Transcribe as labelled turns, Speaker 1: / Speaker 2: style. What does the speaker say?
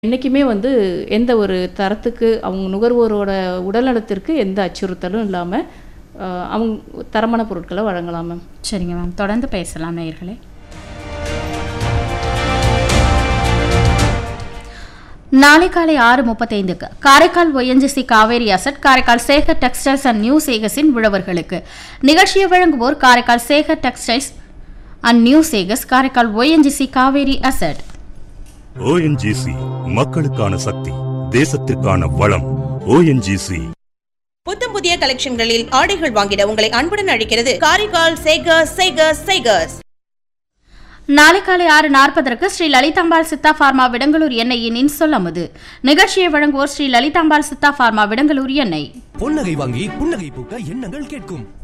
Speaker 1: என்றைக்குமே வந்து எந்த ஒரு தரத்துக்கு அவங்க நுகர்வோரோட உடல்நலத்திற்கு எந்த அச்சுறுத்தலும் இல்லாமல் அவங்க தரமான பொருட்களை வழங்கலாம் மேம்
Speaker 2: சரிங்க மேம் தொடர்ந்து பேசலாம் நேயர்களே நாளை காலை ஆறு முப்பத்தைந்துக்கு Karaikal ONGC Kaveri asset Karaikal Sekar textiles and new சேகஸின் உழவர்களுக்கு நிகழ்ச்சியை வழங்குவோர் Karaikal Sekar textiles and new Sekas Karaikal ONGC Kaveri asset
Speaker 3: ONGC மக்களுக்கான சக்தி தேசத்திற்கான வளம் ஓஎன்ஜிசி
Speaker 4: புத்தம் புதிய கலெக்ஷன்களில் ஆடைகள் வாங்கிட உங்களை அன்புடன் அழைக்கிறது காரைக்கால் சேகர்ஸ் சேகர்ஸ் சேகர்ஸ்
Speaker 2: நாளை காலை ஆறு நாற்பதற்கு ஸ்ரீ லலிதாம்பாள் சித்தா பார்மா விடங்களூர் எண்ணெயின் இன்சொல்லமுது நிகழ்ச்சியை வழங்குவோர் ஸ்ரீ லலிதாம்பாள் சித்தா பார்மா விடங்களூர் எண்ணெய்
Speaker 5: பொன்னகை வாங்கி புன்னகை பூக்க எண்ணங்கள் கேட்கும்